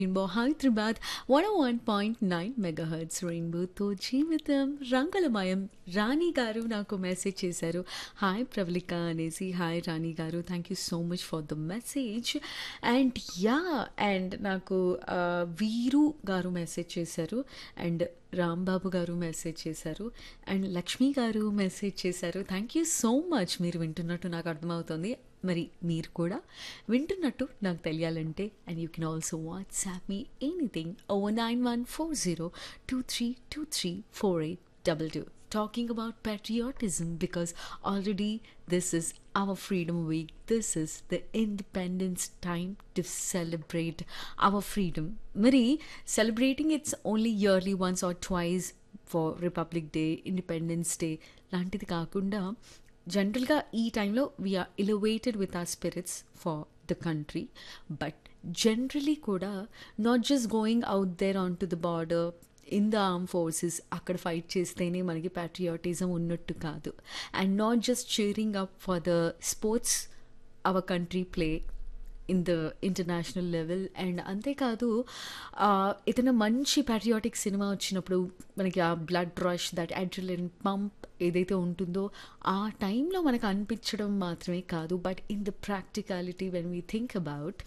rainbow Hyderabad one one point nine megahertz రెయిన్బోతో జీవితం రంగులమయం రాణి గారు నాకు మెసేజ్ చేశారు హాయ్ ప్రవళిక అనేసి hi Rani garu thank you so much for the message and yeah and నాకు ఆ, వీరు గారు మెసేజ్ చేశారు అండ్ రాంబాబు గారు మెసేజ్ చేశారు అండ్ లక్ష్మి గారు మెసేజ్ చేశారు థ్యాంక్ యూ సో మచ్ మీరు వింటున్నట్టు నాకు అర్థమవుతుంది మరి మీరు కూడా వింటున్నట్టు నాకు తెలియాలంటే and you can also WhatsApp me anything over nine one four zero two three two three four eight double two talking about patriotism because already this is our freedom week this is the independence time to celebrate our freedom మరి celebrating it's only yearly once or twice for republic day independence day లాంటిది కాకుండా జనరల్గా ఈ టైంలో we are elevated with our spirits for the country but generally కూడా not just going out there on to the border in the arm forces అక్కడ fight చేస్తేనే మనకి patriotism ఉన్నట్టు కాదు and not just cheering up for the sports our country play in the international level and అంతేకాదు ఆ, ఏదైనా మంచి patriotic cinema వచ్చినప్పుడు మనకి ఆ blood rush that adrenaline pump ఏదైతే ఉంటుందో ఆ టైంలో మనకు అనిపించడం మాత్రమే కాదు but in the practicality when we think about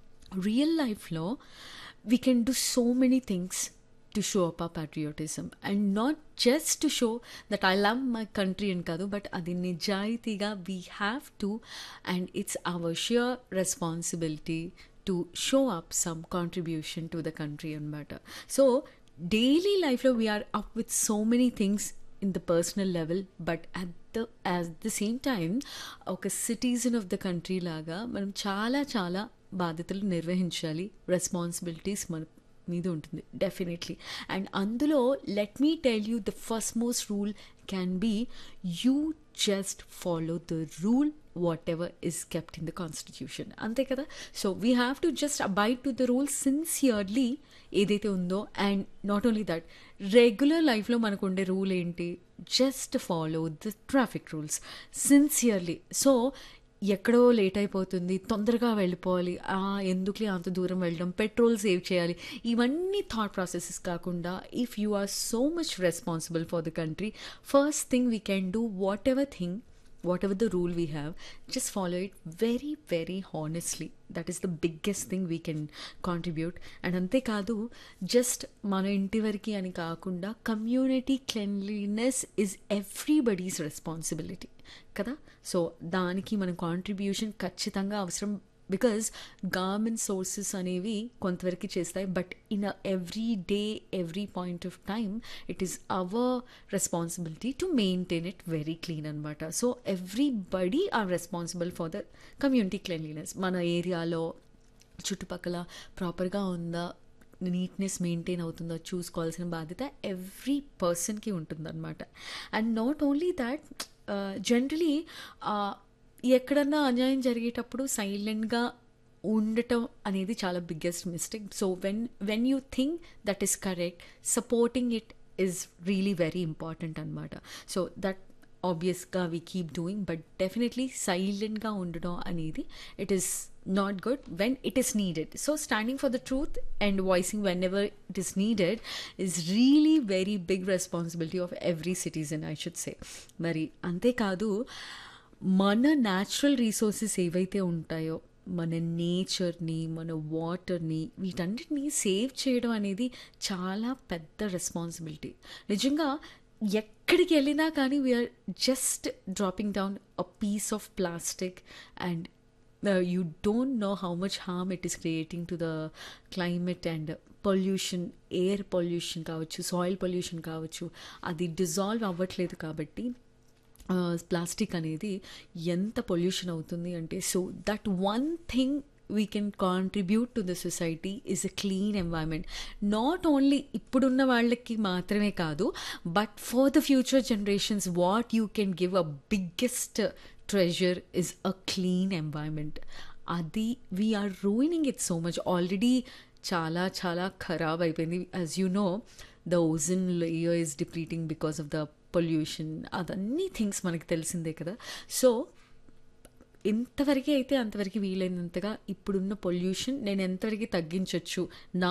real లైఫ్లో we can do so many things to show up ఆ patriotism and not just to show that I love my country అని కాదు బట్ అది నిజాయితీగా we have to and it's our sheer responsibility to show up some contribution to the country అనమాట so daily లైఫ్లో we are up with so many things in the personal level but at the at the same time ఒక citizen of the country లాగా మనం చాలా చాలా బాధ్యతలు నిర్వహించాలి responsibilities మన మీద ఉంటుంది డెఫినెట్లీ అండ్ అందులో let me tell you the first most rule can be you just follow the rule whatever is kept in the constitution అంతే కదా so we have to just abide to the rule sincerely ఏదైతే ఉందో and not only that regular లైఫ్లో మనకు ఉండే rule ఏంటి just follow the traffic rules sincerely so ఎక్కడో late అయిపోతుంది తొందరగా వెళ్ళిపోవాలి ఆ, ఎందుకులే అంత దూరం వెళ్ళడం పెట్రోల్ సేవ్ చేయాలి ఇవన్నీ థాట్ ప్రాసెసెస్ కాకుండా if you are so much responsible for the country first thing we can do whatever thing whatever the rule we have just follow it very very honestly that is the biggest thing we can contribute and అంతేకాదు just మన ఇంటి వరకు అని కాకుండా community cleanliness is everybody's responsibility కదా so దానికి మన contribution ఖచ్చితంగా అవసరం బికాజ్ గవర్నమెంట్ సోర్సెస్ అనేవి కొంతవరకు చేస్తాయి but in every day every point of time it is our responsibility to maintain it very clean అనమాట so everybody are responsible for the community cleanliness మన ఏరియాలో చుట్టుపక్కల ప్రాపర్గా ఉందా నీట్నెస్ మెయింటైన్ అవుతుందో చూసుకోవాల్సిన బాధ్యత ఎవ్రీ పర్సన్కి ఉంటుందన్నమాట and not only that generally ఎక్కడన్నా అన్యాయం జరిగేటప్పుడు సైలెంట్గా ఉండటం అనేది చాలా biggest mistake so when when you think that is correct supporting it is really very important అనమాట సో దట్ ఆబ్వియస్గా we keep doing but definitely సైలెంట్గా ఉండడం అనేది it is not good when it is needed so standing for the truth and voicing whenever it is needed is really very big responsibility of every citizen I should say మరి అంతేకాదు మన natural resources ఏవైతే ఉంటాయో మన నేచర్ని మన వాటర్ని వీటన్నిటిని సేవ్ చేయడం అనేది చాలా పెద్ద రెస్పాన్సిబిలిటీ నిజంగా ఎక్కడికి వెళ్ళినా కానీ we are just dropping down a piece of plastic and you don't know how much harm it is creating to the climate and pollution air pollution కావచ్చు సాయిల్ పొల్యూషన్ కావచ్చు అది డిజాల్వ్ అవ్వట్లేదు కాబట్టి ప్లాస్టిక్ అనేది ఎంత పొల్యూషన్ అవుతుంది అంటే so that one thing we can contribute to the society is a clean environment not only ఇప్పుడున్న వాళ్ళకి మాత్రమే కాదు but for the future generations what you can give a biggest treasure is a clean environment అది we are ruining it so much already చాలా చాలా ఖరాబ్ అయిపోయింది as you know the ozone layer is depleting because of the pollution అదన్నీ things మనకి తెలిసిందే కదా so ఎంతవరకు అయితే అంతవరకు వీలైనంతగా ఇప్పుడున్న పొల్యూషన్ నేను ఎంతవరకు తగ్గించవచ్చు నా